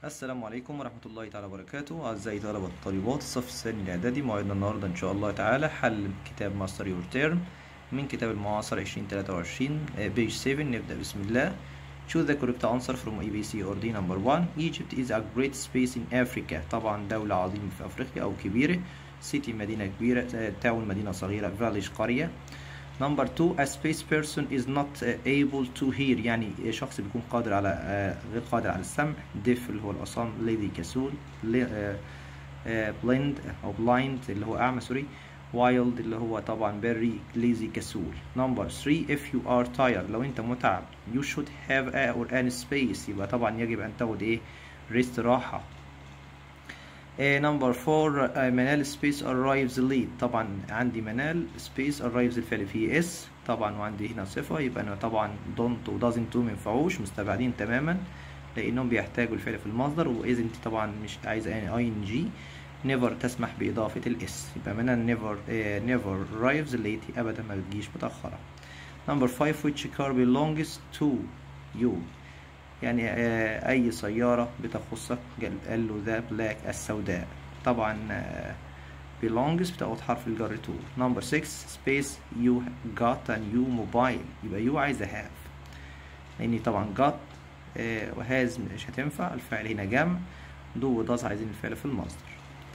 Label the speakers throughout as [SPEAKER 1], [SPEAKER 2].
[SPEAKER 1] السلام عليكم ورحمة الله تعالى وبركاته أعزائي طلبة الطالبات الصف الثاني الإعدادي موعدنا النهاردة إن شاء الله تعالى حل كتاب ماستر يور تيرم من كتاب المعاصر 2023 بيج 7 نبدأ بسم الله Choose the correct answer from ABC or D number 1 Egypt is a great space in Africa طبعا دولة عظيمة في أفريقيا أو كبيرة City مدينة كبيرة Town مدينة صغيرة Village قرية Number two, a space person is not uh, able to hear يعني شخص بيكون قادر على uh, غير قادر على السمع deaf اللي هو الأصم lazy كسول uh, uh, blind أو blind اللي هو أعمى سوري wild اللي هو طبعا very lazy كسول Number three, if you are tired لو أنت متعب you should have a or an space يبقى طبعا يجب أن تاخد إيه rest راحة نمبر 4 منال سبيس arrives late طبعا عندي منال سبيس arrives الفعل فيه اس طبعا وعندي هنا صفة يبقى أنا طبعا don't و doesn't to منفعوش مستبعدين تماما لأنهم بيحتاجوا الفعل في المصدر وإذن طبعا مش عايزة اي ان جي never تسمح بإضافة الاس يبقى منال never uh, never arrives late أبدا ما بتجيش متأخرة نمبر 5 which car belongs to you يعني اي سيارة بتخصك قال له ذا بلاك السوداء طبعا belongs بتاخد حرف الجر to number 6 space you got a new mobile يبقى you عايزة have لاني طبعا got وهاز مش هتنفع الفعل هنا جمع do و does عايزين الفعل في المصدر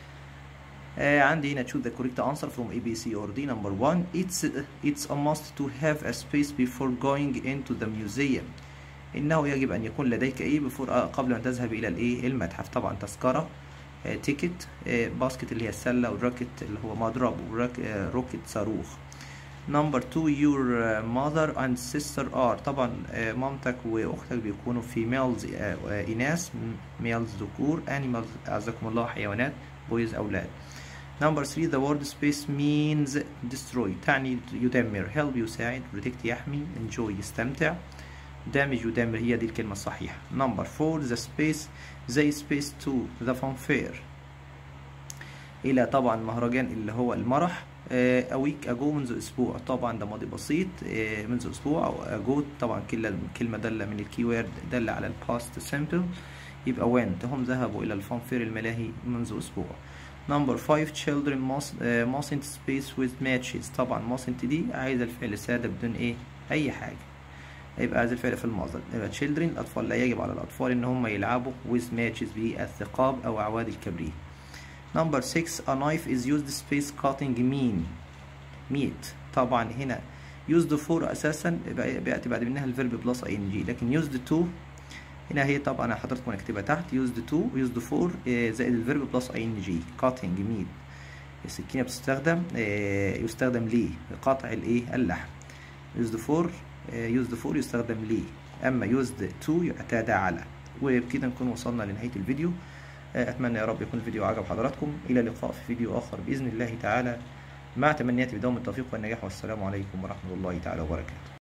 [SPEAKER 1] عندي هنا choose the correct answer from A B C or D number 1 it's it's a must to have a space before going into the museum انه يجب ان يكون لديك ايه بفور قبل ان تذهب الى الايه المتحف طبعا تذكره آه تيكت آه باسكت اللي هي السله والراكت اللي هو مضرب وروكت صاروخ نمبر 2 your mother and sister are طبعا آه مامتك واختك بيكونوا females اناث males ذكور animals اعزكم الله حيوانات boys اولاد نمبر 3 the word space means destroy تعني يدمر help يساعد protect يحمي enjoy يستمتع damage يدمر هي دي الكلمة الصحيحة number 4 the space زي space 2 the fanfare إلى طبعا مهرجان اللي هو المرح a week ago منذ أسبوع طبعا ده ماضي بسيط منذ أسبوع أو ago طبعا كلمة دالة من الكيورد دالة على الباست simple يبقى went هم ذهبوا إلى الفانفير الملاهي منذ أسبوع number 5 children must, uh, mustn't space with matches طبعا mustn't دي عايزة الفعل سادة بدون إيه أي حاجة يبقى هذا الفعل في المصدر يبقى children الأطفال لا يجب على الأطفال إن هم يلعبوا with matches بالثقاب أو أعواد الكبريت number 6 a knife is used space cutting mean meat طبعا هنا used for أساسا بيأتي بعد منها الفيرب بلس اي ان جي لكن used to هنا هي طبعا حضراتكم هنكتبها تحت used to used for زائد الفيرب بلس اي ان جي cutting meat السكينة بتستخدم يستخدم لقطع الايه اللحم used for used for يستخدم ليه اما used to يعتاد على وبكده نكون وصلنا لنهايه الفيديو اتمنى يا رب يكون الفيديو عجب حضراتكم الى اللقاء في فيديو اخر باذن الله تعالى مع تمنياتي بدوام التوفيق والنجاح والسلام عليكم ورحمه الله تعالى وبركاته